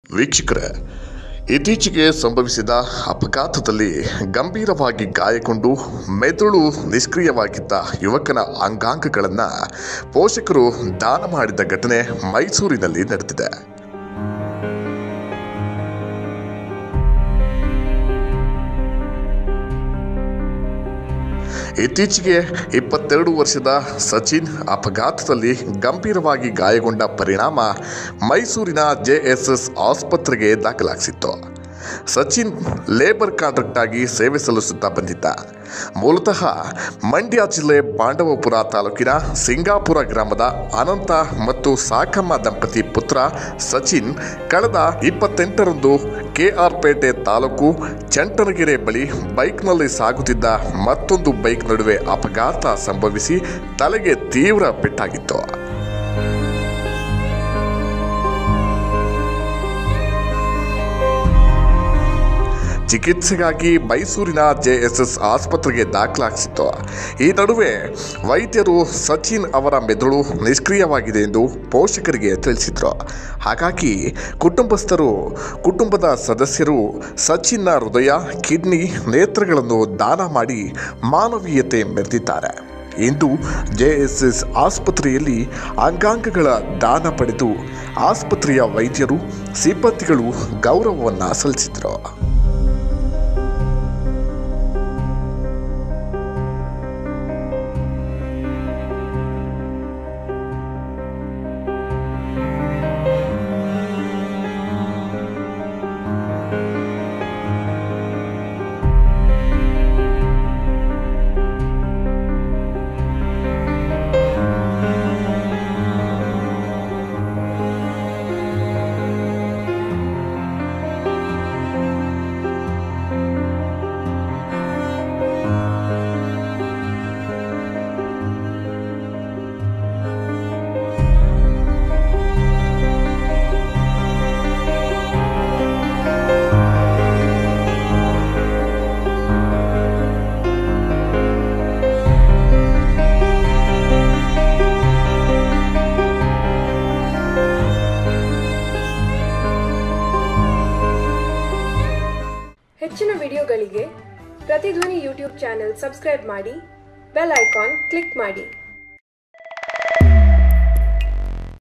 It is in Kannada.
ವೀಕ್ಷಕರೇ ಇತ್ತೀಚೆಗೆ ಸಂಭವಿಸಿದ ಅಪಘಾತದಲ್ಲಿ ಗಂಭೀರವಾಗಿ ಗಾಯಗೊಂಡು ಮೆದುಳು ನಿಷ್ಕ್ರಿಯವಾಗಿದ್ದ ಯುವಕನ ಅಂಗಾಂಗಗಳನ್ನು ಪೋಷಕರು ದಾನ ಮಾಡಿದ ಘಟನೆ ಮೈಸೂರಿನಲ್ಲಿ ನಡೆದಿದೆ ಇತ್ತೀಚೆಗೆ ಇಪ್ಪತ್ತೆರಡು ವರ್ಷದ ಸಚಿನ್ ಅಪಘಾತದಲ್ಲಿ ಗಂಭೀರವಾಗಿ ಗಾಯಗೊಂಡ ಪರಿಣಾಮ ಮೈಸೂರಿನ ಜೆಎಸ್ಎಸ್ ಆಸ್ಪತ್ರೆಗೆ ದಾಖಲಾಗಿಸಿತ್ತು ಸಚಿನ್ ಲೇಬರ್ ಕಾಂಟ್ರಾಕ್ಟ್ ಆಗಿ ಸೇವೆ ಸಲ್ಲಿಸುತ್ತಾ ಬಂದಿದ್ದ ಮೂಲತಃ ಮಂಡ್ಯ ಜಿಲ್ಲೆ ಪಾಂಡವಪುರ ತಾಲೂಕಿನ ಸಿಂಗಾಪುರ ಗ್ರಾಮದ ಅನಂತ ಮತ್ತು ಸಾಕಮ್ಮ ದಂಪತಿ ಪುತ್ರ ಸಚಿನ್ ಕಳೆದ ಇಪ್ಪತ್ತೆಂಟರಂದು ಕೆಆರ್ ಪೇಟೆ ತಾಲೂಕು ಚಂಟನಗೆರೆ ಬಳಿ ಬೈಕ್ನಲ್ಲಿ ಸಾಗುತ್ತಿದ್ದ ಮತ್ತೊಂದು ಬೈಕ್ ನಡುವೆ ಅಪಘಾತ ಸಂಭವಿಸಿ ತಲೆಗೆ ತೀವ್ರ ಪೆಟ್ಟಾಗಿತ್ತು ಚಿಕಿತ್ಸೆಗಾಗಿ ಮೈಸೂರಿನ ಜೆಎಸ್ಎಸ್ ಆಸ್ಪತ್ರೆಗೆ ದಾಖಲಾಗಿಸಿತ್ತು ಈ ನಡುವೆ ವೈದ್ಯರು ಸಚಿನ್ ಅವರ ಮೆದುಳು ನಿಷ್ಕ್ರಿಯವಾಗಿದೆ ಎಂದು ಪೋಷಕರಿಗೆ ತಿಳಿಸಿದರು ಹಾಗಾಗಿ ಕುಟುಂಬಸ್ಥರು ಕುಟುಂಬದ ಸದಸ್ಯರು ಸಚಿನ್ನ ಹೃದಯ ಕಿಡ್ನಿ ನೇತ್ರಗಳನ್ನು ದಾನ ಮಾಡಿ ಮಾನವೀಯತೆ ಮೆರೆದಿದ್ದಾರೆ ಇಂದು ಜೆಎಸ್ಎಸ್ ಆಸ್ಪತ್ರೆಯಲ್ಲಿ ಅಂಗಾಂಗಗಳ ದಾನ ಪಡೆದು ಆಸ್ಪತ್ರೆಯ ವೈದ್ಯರು ಸಿಬ್ಬಂದಿಗಳು ಗೌರವವನ್ನು ಸಲ್ಲಿಸಿದರು ಹೆಚ್ಚಿನ ವಿಡಿಯೋಗಳಿಗೆ ಪ್ರತಿಧ್ವನಿ ಯೂಟ್ಯೂಬ್ ಚಾನೆಲ್ ಸಬ್ಸ್ಕ್ರೈಬ್ ಮಾಡಿ ಬೆಲ್ ಐಕಾನ್ ಕ್ಲಿಕ್ ಮಾಡಿ